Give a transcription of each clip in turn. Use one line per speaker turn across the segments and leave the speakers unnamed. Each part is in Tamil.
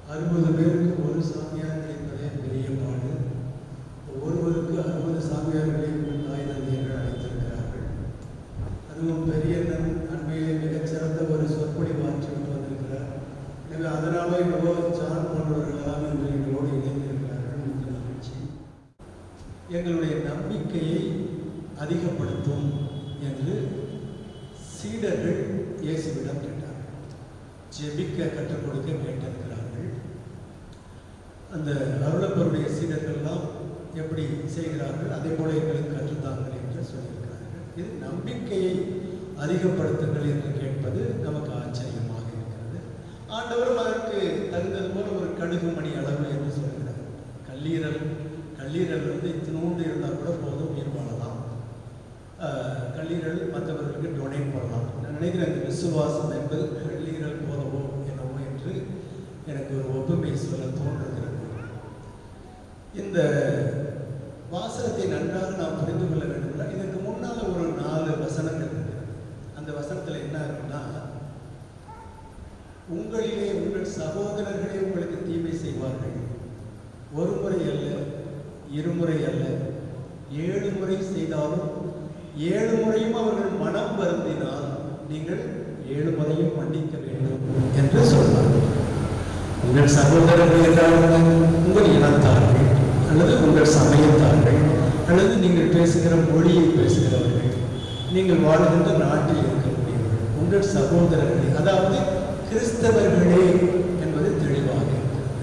அறுபது பேருக்கு ஒரு சாமியார் கிடைப்பதே பெரிய பாடு ஒருவருக்கு அறுபது சாமியார்களை உங்கள் தாய் தந்தையர்கள் அழைத்திருக்கிறார்கள் அதுவும் பெரிய நன் நன்மையிலே மிகச்சிறந்த ஒரு சொற்பொழி மாற்றிவிட்டு வந்திருக்கிறார் எனவே அதனால என்னவோ ஜான் போன்றவர்களெல்லாம் இன்று எங்களோடு இணைந்திருக்கிறார்கள் மிக்க மகிழ்ச்சி எங்களுடைய நம்பிக்கையை அதிகப்படுத்தும் என்று சீடர்கள் இயேசுவிடம் கேட்டார்கள் ஜெபிக்க கற்றுக் கொடுக்க கேட்டிருக்கிறார்கள் அந்த அருளப்பருடைய சீடர்கள்லாம் எப்படி செய்கிறார்கள் அதே போல எங்களுக்கு கற்றுத்தாங்கள் என்று சொல்லியிருக்கிறார்கள் இது நம்பிக்கையை அதிகப்படுத்துங்கள் என்று கேட்பது நமக்கு ஆச்சரியமாக இருக்கிறது ஆண்டவரும் அதற்கு தகுந்தது போல ஒரு கடுகு மணி அளவு என்று சொல்கிறார் கல்லீரல் கல்லீரல் வந்து இத்தினூண்டு இருந்தால் கூட போதும் உயிர் வாழலாம் ஆஹ் கல்லீரல் மற்றவர்களுக்கு டொனேட் பண்ணலாம் நான் நினைக்கிறேன் இந்த விசுவாசம் என்பது கல்லீரல் போலவோ என்னவோ என்று எனக்கு ஒரு ஒப்புமை சொல்ல தோன்றுகிறது இந்த வாசகத்தை நன்றாக நாம் புரிந்து கொள்ள வேண்டும் இதற்கு முன்னால் ஒரு நாலு வசனங்கள் இருக்கிறது அந்த வசனத்தில் என்ன இருக்குன்னா உங்களிலே உங்கள் சகோதரர்களே உங்களுக்கு தீமை செய்வார்கள் ஒரு முறை அல்ல இருமுறை அல்ல ஏழு முறை செய்தாலும் ஏழு முறையும் அவர்கள் மனம் வருந்தினால் நீங்கள் ஏழு முறையும் மன்னிக்க வேண்டும் என்று சொன்னார் உங்கள் சகோதரர்கள் என்றால் உங்கள் இனத்தார்கள் அல்லது உங்கள் சமயத்தார்கள் அல்லது நீங்கள் பேசுகிற மொழியை பேசுகிறவர்கள் நீங்கள் வாழ்கின்ற நாட்டில் இருக்கக்கூடியவர்கள் உங்கள் சகோதரர்களே அதாவது கிறிஸ்தவர்களே என்பது தெளிவாக இருக்கிறது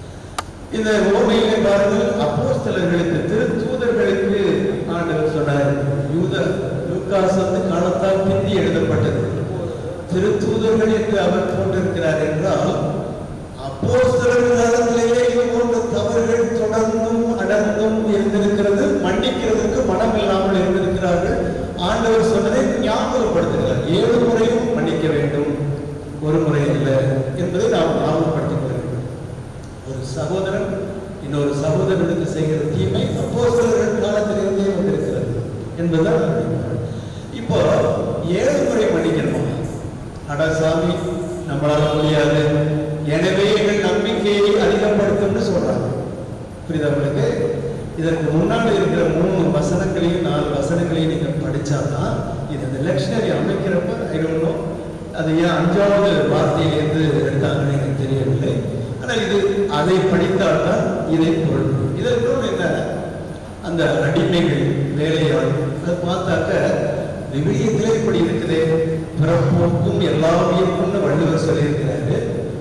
இந்த ஓமையிலே பாருங்கள் அப்போஸ்தலர்களுக்கு திருத்தூதர்களுக்கு ஆண்டவர் சொன்னார் யூத லூக்காஸ் வந்து காலத்தால் பிந்தி எழுதப்பட்டது திருத்தூதர்கள் என்று அவர் போட்டிருக்கிறார் என்றால் அப்போஸ்தலர்கள் காலத்திலேயே இது போன்ற தவறுகள் தொடர்ந்தும் அடர்ந்தும் இருந்திருக்கிறது மன்னிக்கிறதுக்கு மனம் இல்லாமல் இருந்திருக்கிறார்கள் ஆண்டவர் சொன்னதை ஞாபகப்படுத்துகிறார் ஏழு முறையும் மன்னிக்க வேண்டும் ஒரு முறை இல்லை என்பதை நாம் ஞாபகப்படுத்திக் கொள்ள வேண்டும் ஒரு சகோதரன் இன்னொரு சகோதரனுக்கு செய்கிற தீமை அப்போஸ்தலர்கள் காலத்திலிருந்தே வந்திருக்கிறது என்பதுதான் அறிவிப்பார். இப்போ ஏழு முறை மன்னிக்கணுமா அடா சாமி நம்மளால முடியாது எனவே எங்கள் நம்பிக்கையை அதிகப்படுத்தும்னு சொல்றாங்க புரியுதா உங்களுக்கு இதற்கு முன்னாடி இருக்கிற மூணு வசனங்களையும் நாலு வசனங்களையும் நீங்க படிச்சாதான் இது அந்த லெக்ஷனரி அமைக்கிறப்ப ஐ டோன்ட் நோ அது ஏன் அஞ்சாவது வார்த்தையிலிருந்து எடுத்தாங்கன்னு எனக்கு தெரியவில்லை ஆனால் இது அதை படித்தால்தான் இதை பொருள் இதற்கும் என்ன அந்த அடிமைகள் வேலையாள் அதை பார்த்தாக்க விவிலியத்திலே இப்படி இருக்குதே பிறப்போக்கும் எல்லா உயிர்க்கும்னு வள்ளுவர் சொல்லியிருக்கிறாரு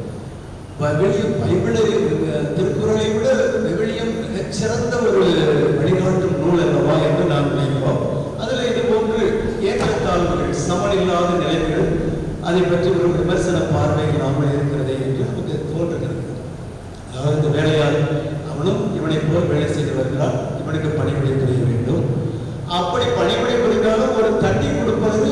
விவிலியம் பைபிளை திருக்குறளை விட விவிலியம் மிகச்சிறந்த ஒரு வழிகாட்டும் நூல் அல்லவா என்று நாம் நினைப்போம் அதில் இது போன்று ஏற்றத்தாழ்வுகள் சமனில்லாத நிலைகள் அதை பற்றி ஒரு விமர்சன பார்வை இல்லாமல் இருக்கிறதே என்று நமக்கு தோன்றுகிறது அதாவது இந்த வேலையால் அவனும் இவனை போல் வேலை செய்து வருகிறான் இவனுக்கு பணிபுரிய புரிய வேண்டும் அப்படி பணிபுரிய புரிந்தாலும் ஒரு தண்ணி கொடுப்பது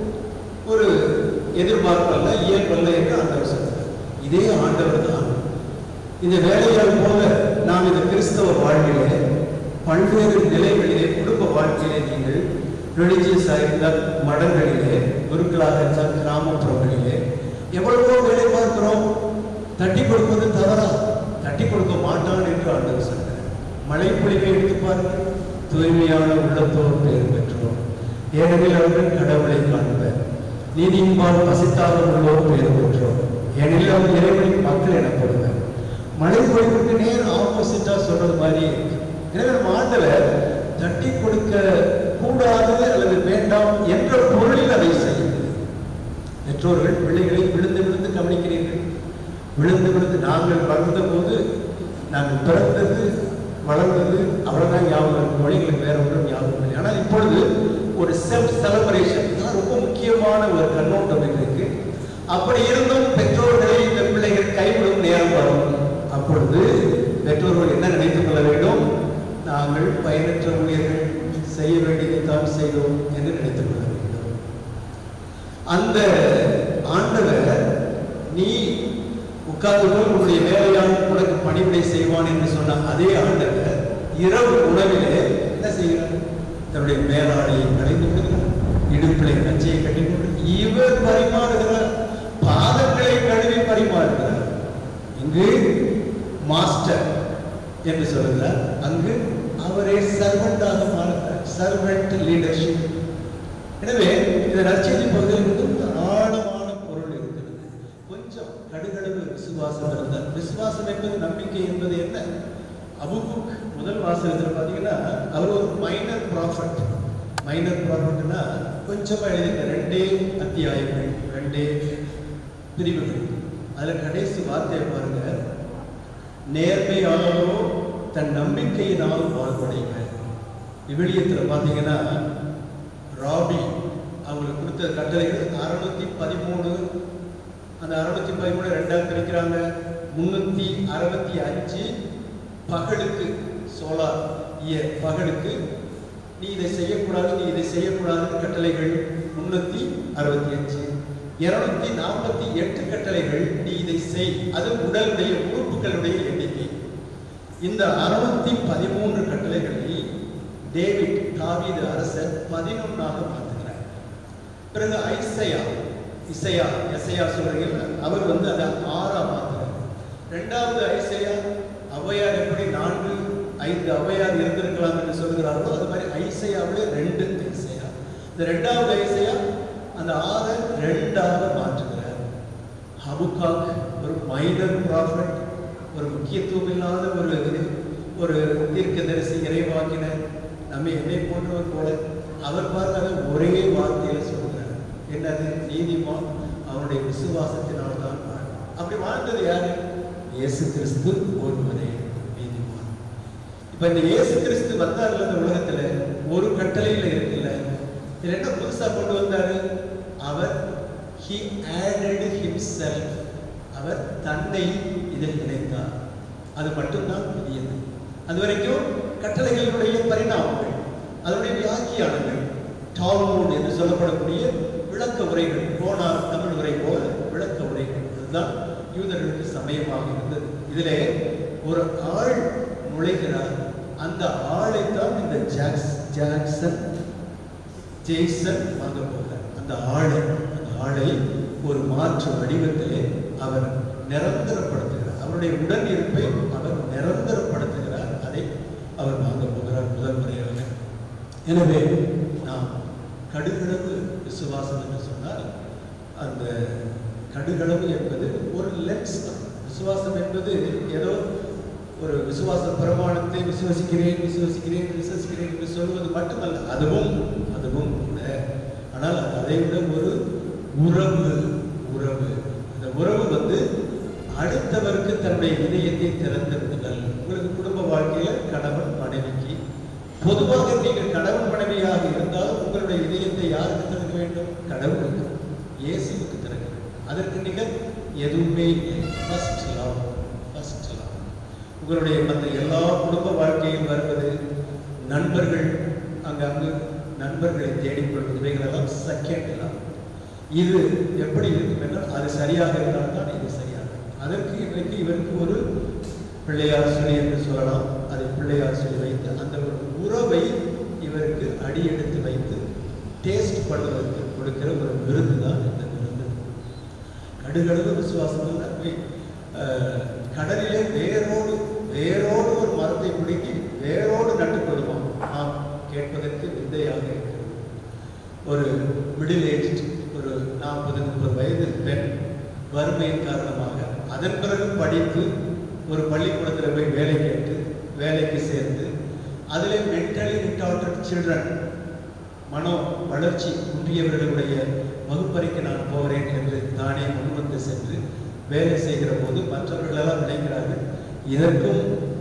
ஒரு எதிர்பார்ப்பல்ல இயல்பல்ல என்று ஆண்டவர் சொல்கிறார் இதே ஆண்டவர் தான் இந்த வேலையால் போல நாம் இந்த கிறிஸ்தவ வாழ்விலே பல்வேறு நிலைகளிலே குடும்ப வாழ்க்கையிலே நீங்கள் ரிலிஜியஸ் இருந்தால் மடங்களிலே குருக்களாக இருந்தால் கிராமப்புறங்களிலே எவ்வளவோ வேலை பார்க்கிறோம் தட்டி கொடுப்பது தவறா தட்டி கொடுக்க மாட்டான் என்று ஆண்டவர் சொல்கிறார் மழை பொழிவை எடுத்து பாருங்கள் தூய்மையான உள்ளத்தோர் பெயர் பெற்றோர் ஏனெனில் அவர்கள் கடவுளை காண்பர் நீதியின்பால் பசித்தாலும் உள்ளோர் பெயர் பெற்றோர் ஏனெனில் அவர் இறைவனின் மக்கள் எனப்படுவர் மழை பொழிவுக்கு நேர் ஆப்போசிட்டா சொல்றது மாதிரி இருக்கு எனவே நம்ம ஆண்டவர் தட்டி கொடுக்க கூடாது அல்லது வேண்டாம் என்ற பொருளில் அதை செய்யுது பெற்றோர்கள் பிள்ளைகளை விழுந்து விழுந்து கவனிக்கிறீர்கள் விழுந்து விழுந்து நாங்கள் வளர்ந்த போது நாங்கள் பிறந்தது வளர்ந்தது அவ்வளவுதான் ஞாபகம் இருக்கும் மொழிகளுக்கு வேற ஒன்றும் ஞாபகம் இல்லை ஆனால் இப்பொழுது ஒரு செல்ஃப் செலிப்ரேஷன் ரொம்ப முக்கியமான ஒரு கண்ணோட்டம் இருக்கு அப்படி இருந்தும் பெற்றோர்களை இந்த பிள்ளைகள் கைவிடும் நேரம் வரும் அப்பொழுது பெற்றோர்கள் என்ன நினைத்துக் கொள்ள வேண்டும் நாங்கள் பயனற்ற ஊழியர்கள் செய்ய வேண்டியதை தான் செய்தோம் என்று நினைத்துக் கொள்ள வேண்டும் அந்த ஆண்டவர் நீ உட்கார்ந்து போய் உன்னுடைய வேலையால் உனக்கு பணிவிடை செய்வான் என்று சொன்ன அதே ஆண்டவர் இரவு உணவிலே என்ன செய்கிறார் தன்னுடைய மேலாடையை கலைந்து விடுகிறார் இடுப்பிலை கச்சையை கட்டி கொண்டு இவர் பரிமாறுகிறார் பாதங்களை கழுவி பரிமாறுகிறார் இங்கு மாஸ்டர் என்று சொல்லுகிறார் அங்கு அவரே சர்வெண்டாக மாறுகிறார் சர்வெண்ட் லீடர்ஷிப் எனவே இந்த நற்செய்தி பகுதியில் வந்து ஒரு ஆழமான பொருள் இருக்கிறது கொஞ்சம் கடுகளவு விசுவாசம் இருந்தால் விசுவாசம் என்பது நம்பிக்கை என்பது என்ன அபுபுக் முதல் வாசகத்தில் பார்த்தீங்கன்னா அவர் ஒரு மைனர் ப்ராஃபட் மைனர் ப்ராஃபட்னா கொஞ்சமாக எழுதியிருக்க ரெண்டே அத்தியாயங்கள் ரெண்டே பிரிவுகள் அதில் கடைசி வார்த்தையை பாருங்க நேர்மையானவரோ தன் நம்பிக்கையினால் வாழ்வடைவர் விவிலியத்தில் பார்த்தீங்கன்னா ராபி அவங்களுக்கு கொடுத்த கட்டளைகள் அறுநூத்தி பதிமூணு அந்த அறுநூத்தி பதிமூணு ரெண்டாவது பிரிக்கிறாங்க முன்னூத்தி அறுபத்தி அஞ்சு பகலுக்கு சோலார் இயர் பகலுக்கு நீ இதை செய்யக்கூடாது நீ இதை செய்யக்கூடாது கட்டளைகள் முன்னூத்தி அறுபத்தி அஞ்சு இருநூத்தி நாற்பத்தி எட்டு கட்டளைகள் நீ இதை செய் அது உடலுடைய உறுப்புகளுடைய எண்ணிக்கை இந்த அறுநூத்தி பதிமூன்று கட்டளைகளை டேவிட் தாவீது அரசர் பதினொன்னாக மாற்றுகிறார் பிறகு ஐசையா இசையா எசையா சொல்றீங்கல்ல அவர் வந்து அதை ஆறா மாத்துறார் ரெண்டாவது ஐசையா ஔவையார் எப்படி நான்கு ஐந்து ஔவையார் இருந்திருக்கலாம் என்று சொல்கிறார்களோ அது மாதிரி ஐசையாவிலே ரெண்டு ஐசையா இந்த ரெண்டாவது ஐசையா அந்த ஆறை ரெண்டாக மாற்றுகிறார் ஹபுகாக் ஒரு மைனர் ப்ராஃபட் ஒரு முக்கியத்துவம் இல்லாத ஒரு ஒரு தீர்க்கதரிசி இறைவாக்கினர் நம்ம என்னை போன்றவர் போல அவர் பார்த்தால ஒரே வார்த்தையில சொல்கிறார் என்னது நீதிமான் அவருடைய விசுவாசத்தினால் தான் வாழ்ந்தார். அப்படி வாழ்ந்தது யாரு இயேசு கிறிஸ்து ஒருவரே நீதிமான் இப்ப இந்த இயேசு கிறிஸ்து வந்தார்ல இந்த உலகத்துல ஒரு கட்டளையில இருக்குல்ல இதுல என்ன புதுசா கொண்டு வந்தாரு அவர் he added himself அவர் தன்னை இதில் இணைத்தார் அது மட்டும்தான் புதியது அது வரைக்கும் கட்டளைகளுடைய பரிணாமங்கள் அதனுடைய வியாக்கியானங்கள் டால்மூட் என்று சொல்லப்படக்கூடிய விளக்க உரைகள் போனார் தமிழ் உரை போல விளக்க உரைகள் இதுதான் யூதர்களுக்கு சமயமாக இருந்தது இதிலே ஒரு ஆள் நுழைகிறார் அந்த ஆளைத்தான் இந்த ஜாக்ஸ் ஜாக்சன் ஜேசன் வாங்க போகிறார் அந்த ஆளை அந்த ஆளை ஒரு மாற்று வடிவத்திலே அவர் நிரந்தரப்படுத்துகிறார் அவருடைய உடன் இருப்பை அவர் நிரந்தரப்படுத்துகிறார் அதை அவர் வாங்க போகிறார் முதல் முறையாக எனவே நாம் கடுகளவு விசுவாசம் என்று சொன்னால் அந்த கடுகளவு என்பது ஒரு லென்ஸ் தான் விசுவாசம் என்பது ஏதோ ஒரு விசுவாச பிரமாணத்தை விசுவசிக்கிறேன் விசுவசிக்கிறேன் விசுவசிக்கிறேன் என்று சொல்வது மட்டுமல்ல அதுவும் அதுவும் கூட ஆனால் அதை விட ஒரு உறவு உறவு அந்த உறவு வந்து அடுத்தவருக்கு தன்னுடைய இதயத்தை திறந்து விடுதல் உங்களுக்கு குடும்ப வாழ்க்கையில கணவன் மனைவிக்கு பொதுவாக நீங்கள் கணவன் மனைவியாக இருந்தால் உங்களுடைய இதயத்தை யாருக்கு திறக்க வேண்டும் கடவுளுக்கு இயேசுவுக்கு திறக்க வேண்டும் அதற்கு நீங்கள் எதுவுமே இல்லை ஃபர்ஸ்ட் லவ் ஃபர்ஸ்ட் லவ் உங்களுடைய மற்ற எல்லா குடும்ப வாழ்க்கையில் வருவது நண்பர்கள் அங்கங்கு நண்பர்களை தேடிக்கொள்வது இவைகளெல்லாம் செகண்ட் லவ் இது எப்படி இருக்கும் என்றால் அது சரியாக இருந்தால் தான் இது சரியாக அதற்கு இன்றைக்கு இவருக்கு ஒரு பிள்ளையார் சொல்லி என்று சொல்லலாம் அதை பிள்ளையார் சொல்லி வைத்து அந்த ஒரு உறவை இவருக்கு அடியெடுத்து வைத்து டேஸ்ட் பண்ணுவதற்கு கொடுக்கிற ஒரு விருது தான் இந்த விருது கடுகளவு விசுவாசம் இல்லை வே- அஹ், கடலிலே வேரோடு வேரோடு ஒரு மரத்தை பிடுங்கி வேரோடு நட்டுக் கொள்வான் நாம் கேட்பதற்கு விந்தையாக இருக்கிறது ஒரு மிடில் ஏஜ் ஒரு நாற்பது முப்பது வயது பெண் வறுமையின் காரணமாக அதன் பிறகு படித்து ஒரு பள்ளிக்கூடத்தில் போய் வேலை கேட்டு வேலைக்கு சேர்ந்து அதிலே மென்டலி ரிட்டார்டட் சில்ட்ரன் மனோ வளர்ச்சி குன்றியவர்களுடைய வகுப்பறைக்கு நான் போகிறேன் என்று தானே முன்வந்து சென்று வேலை செய்கிற போது மற்றவர்களெல்லாம் நினைக்கிறார்கள் இதற்கும்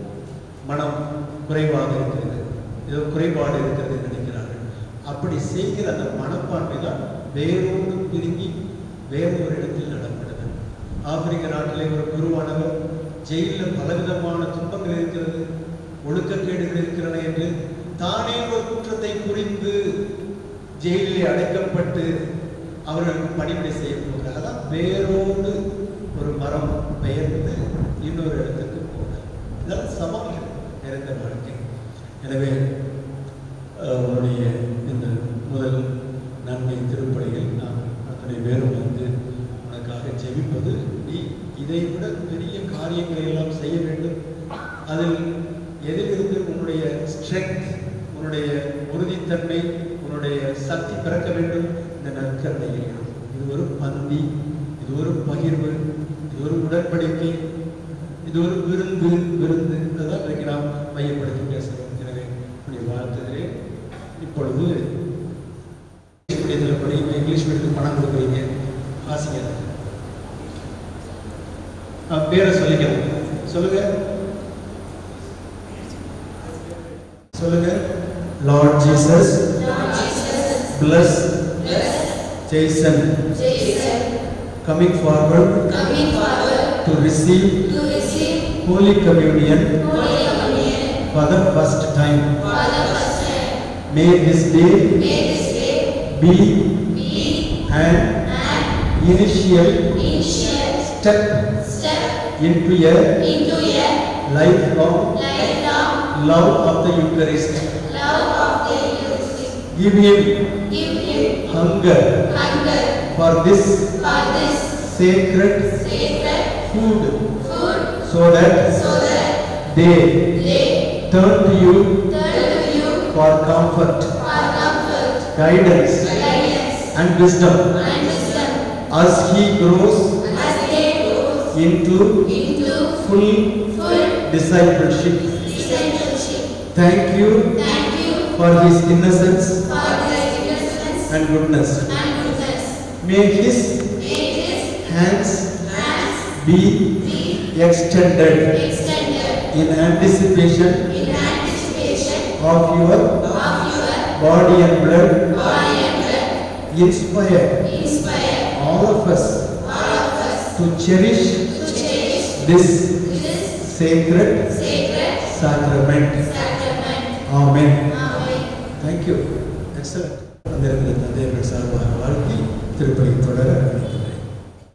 மனம் குறைவாக இருக்கிறது ஏதோ குறைபாடு இருக்கிறது என்று நினைக்கிறார்கள் அப்படி செய்கிற அந்த மனப்பான்மை தான் வேரோடு பிரிங்கி வேறு ஒரு இடத்தில் நடக்கிறது ஆப்பிரிக்க நாட்டிலே ஒரு குருவானவர் ஜெயிலில் பலவிதமான துன்பங்கள் இருக்கிறது ஒழுக்கக்கேடுகள் இருக்கிறன என்று தானே ஒரு குற்றத்தை புரிந்து ஜெயிலிலே அடைக்கப்பட்டு அவர்களுக்கு பணிவிடை செய்ய போகிறார் அதான் வேரோடு ஒரு மரம் பெயர்ந்து இன்னொரு இடத்துக்கு போகிறார் இதெல்லாம் சவால்கள் நிறைந்த வாழ்க்கை எனவே அஹ், உன்னுடைய இந்த முதல் நன்மை திருப்பலியில் நாம் அத்தனை பேரும் வந்து உனக்காக ஜெபிப்பது நீ இதை இதை விட பெரிய காரியங்களை எல்லாம் செய்ய வேண்டும் அதில் எதிலிருந்து உன்னுடைய ஸ்ட்ரென்த் உன்னுடைய உறுதித்தன்மை உன்னுடைய சக்தி பிறக்க வேண்டும் இந்த நற்கரணையில் இது ஒரு பந்தி இது ஒரு பகிர்வு இது ஒரு உடன்படிக்கை இது ஒரு விருந்து விருந்து அதுதான் இன்றைக்கு நாம் மையப்படுத்தி பேசுகிறோம் எனவே இப்படி வாழ்த்துகிறேன் இப்பொழுது இங்கிலீஷ் மீடியத்தில் படிங்க இங்கிலீஷ் மீடியத்துக்கு பணம் கொடுக்குறீங்க வாசிங்க நான் பேரை சொல்லிக்கிறேன் சொல்லுங்க சொல்லுங்க Lord Jesus bless Jason coming forward
Coming forward
to receive
to receive
Holy Communion
Holy Communion
for the first time.
for the first time.
May this day
May this day
be
be
an
an
initial
initial
step
step
into a
into a
lifelong
lifelong
love of the Eucharist.
love of the Eucharistic.
Give him
Give him
hunger
hunger
for this
for this
sacred
sacred
food
food
so that
so that
they
they
turn to you
turn to you
for comfort,
for comfort,
guidance,
guidance,
and wisdom
and wisdom
as he grows
as they go
into
into
full
full
discipleship.
discipleship.
Thank you
Thank you
for his innocence
for the innocence
and goodness.
and goodness.
May his
May his
hands
hands
be
be
extended
extended
in anticipation
in anticipation
of your
of your
body and blood.
body and blood.
Inspire
Inspire
all of us
all of us
to cherish
to cherish
this
this
sacred
sacred
sacrament.
sacrament.
Amen.
Amen.
Thank you. Excellent. அந்த இடத்துல தந்தையர்கள் சார்பாக வாழ்த்தி திருப்பதி தொடர அழைக்கிறேன்